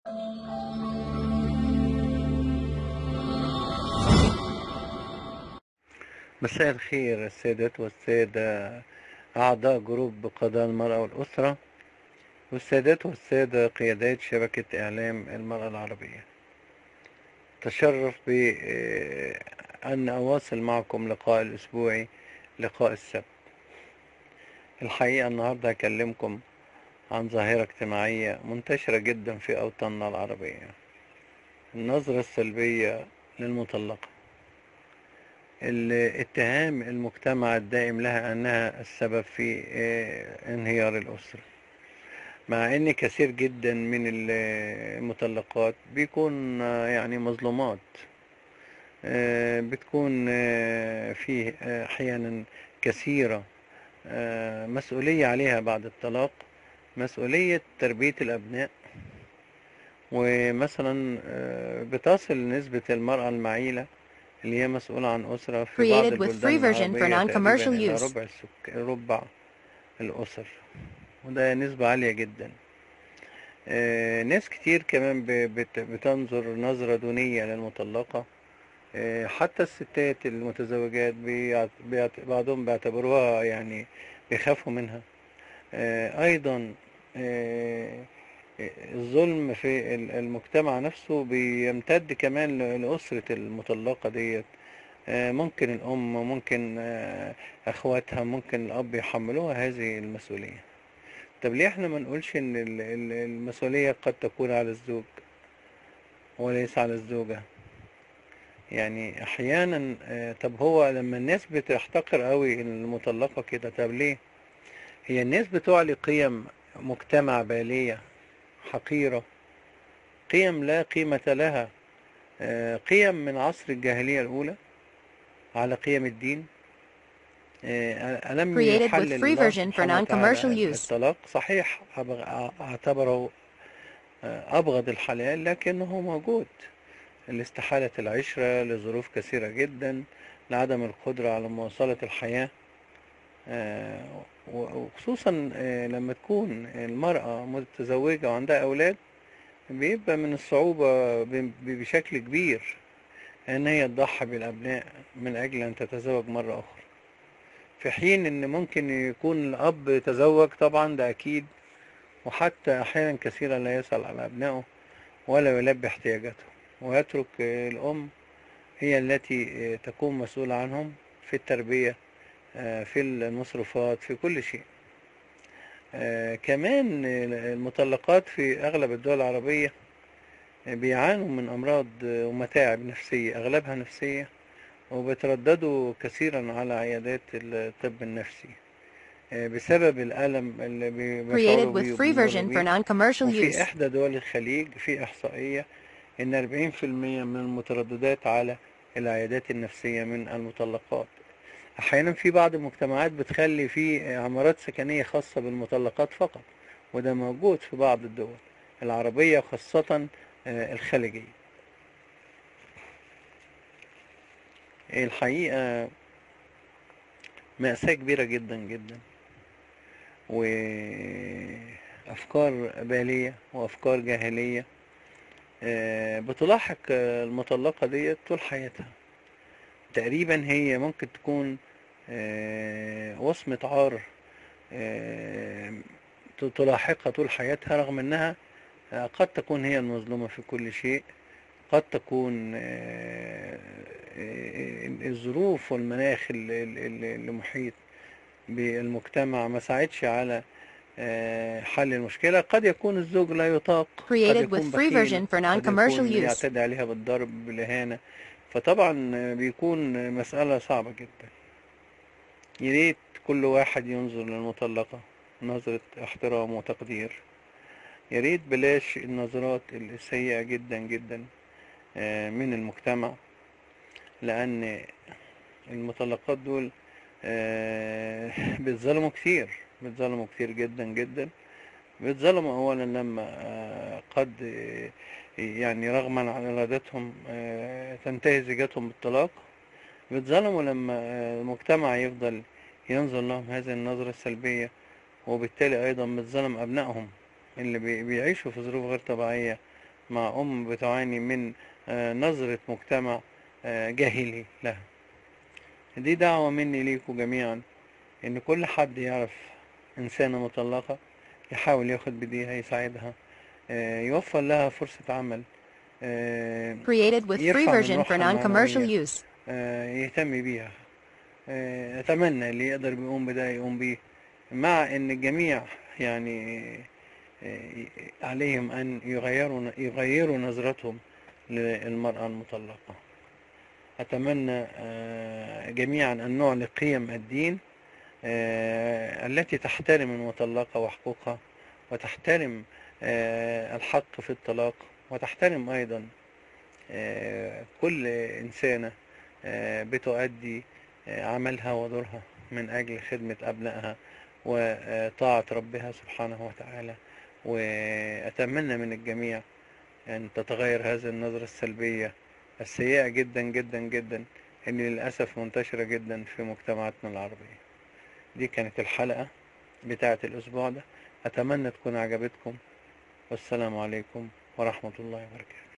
مساء الخير السادات والسادة أعضاء جروب قضاء المرأة والأسرة والسادات والسادة قيادات شبكة إعلام المرأة العربية تشرف بأن أواصل معكم لقاء الأسبوعي لقاء السبت الحقيقة النهاردة هكلمكم عن ظاهرة اجتماعية منتشرة جدا في أوطاننا العربية النظرة السلبية للمطلقة الاتهام المجتمع الدائم لها أنها السبب في انهيار الأسرة مع ان كثير جدا من المطلقات بيكون يعني مظلومات بتكون فيه احيانا كثيرة مسؤولية عليها بعد الطلاق مسؤولية تربية الابناء ومثلا بتصل نسبة المرأة المعيلة اللي هي مسؤولة عن أسرة في بعض البلدان العربية تقريبا ربع السك... ربع الأسر وده نسبة عالية جدا آه ناس كتير كمان بت... بتنظر نظرة دونية للمطلقة آه حتى الستات المتزوجات بيعت... بيعت... بعضهم بيعتبروها يعني بيخافوا منها آه أيضا الظلم في المجتمع نفسه بيمتد كمان لأسرة المطلقة ديت ممكن الأم ممكن أخواتها ممكن الأب يحملوها هذه المسؤولية طب ليه احنا ما نقولش ان المسؤولية قد تكون على الزوج وليس على الزوجة يعني احيانا طب هو لما الناس بتحتقر قوي المطلقة كده طب ليه هي الناس بتعلي قيم مجتمع بالية حقيرة قيم لا قيمة لها قيم من عصر الجاهلية الأولى على قيم الدين ألم يحلل الله الطلاق صحيح اعتبره أبغض الحلال لكنه موجود لاستحالة العشرة لظروف كثيرة جدا لعدم القدرة على مواصلة الحياة وخصوصا لما تكون المرأة متزوجة وعندها أولاد بيبقى من الصعوبة بشكل كبير ان هي تضحي بالأبناء من أجل أن تتزوج مرة أخرى في حين ان ممكن يكون الأب تزوج طبعا ده أكيد وحتى أحيانا كثيرا لا يسأل على أبنائه ولا يلبي احتياجاته ويترك الأم هي التي تكون مسؤولة عنهم في التربية في المصروفات في كل شيء كمان المطلقات في أغلب الدول العربية بيعانوا من أمراض ومتاعب نفسية أغلبها نفسية وبيترددوا كثيرا على عيادات الطب النفسي بسبب الألم اللي بيشعروا بيه وفي إحدى دول الخليج في إحصائية إن 40% من المترددات على العيادات النفسية من المطلقات احيانا في بعض المجتمعات بتخلي في عمارات سكنية خاصة بالمطلقات فقط وده موجود في بعض الدول العربية خاصة الخليجية الحقيقة مأساة كبيرة جدا جدا وأفكار بالية وأفكار جاهلية بتلاحق المطلقة ديت طول حياتها تقريبا هي ممكن تكون وصمة عار تلاحقها طول حياتها رغم انها قد تكون هي المظلومة في كل شيء قد تكون الظروف والمناخ اللي محيط بالمجتمع ما ساعدش على حل المشكلة قد يكون الزوج لا يطاق قد يكون بخيل قد يكون يعتدي عليها بالضرب بالإهانة فطبعا بيكون مسألة صعبة جدا يريد كل واحد ينظر للمطلقة نظرة احترام وتقدير يريد بلاش النظرات السيئة جدا جدا من المجتمع لأن المطلقات دول بيتظلموا كتير بيتظلموا كتير جدا جدا بيتظلموا أولا لما قد يعني رغما عن إرادتهم تنتهي زيجاتهم بالطلاق بيتظلموا لما المجتمع يفضل ينظر لهم هذه النظرة السلبية وبالتالي أيضا بتظلم أبنائهم اللي بيعيشوا في ظروف غير طبيعية مع أم بتعاني من آه، نظرة مجتمع آه، جاهلي لها دي دعوة مني ليكم جميعا إن كل حد يعرف إنسانة مطلقة يحاول ياخد بديها يساعدها آه، يوفر لها فرصة عمل آه، Created with free يرفع من version for روحها non-commercial المعنوية use. آه، يهتم بيها آه، أتمنى اللي يقدر بيقوم بده يقوم بيه مع إن الجميع يعني آه، عليهم أن يغيروا يغيروا نظرتهم للمرأة المطلقة أتمنى آه، جميعا أن نعلي قيم الدين آه، التي تحترم المطلقة وحقوقها وتحترم آه، الحق في الطلاق وتحترم أيضا آه، كل إنسانة آه، بتؤدي آه، عملها ودورها من أجل خدمة أبنائها وطاعة ربها سبحانه وتعالى وأتمنى من الجميع أن تتغير هذه النظرة السلبية السيئة جدا جدا جدا اللي للأسف منتشرة جدا في مجتمعاتنا العربية دي كانت الحلقة بتاعة الأسبوع ده أتمنى تكون عجبتكم والسلام عليكم ورحمة الله وبركاته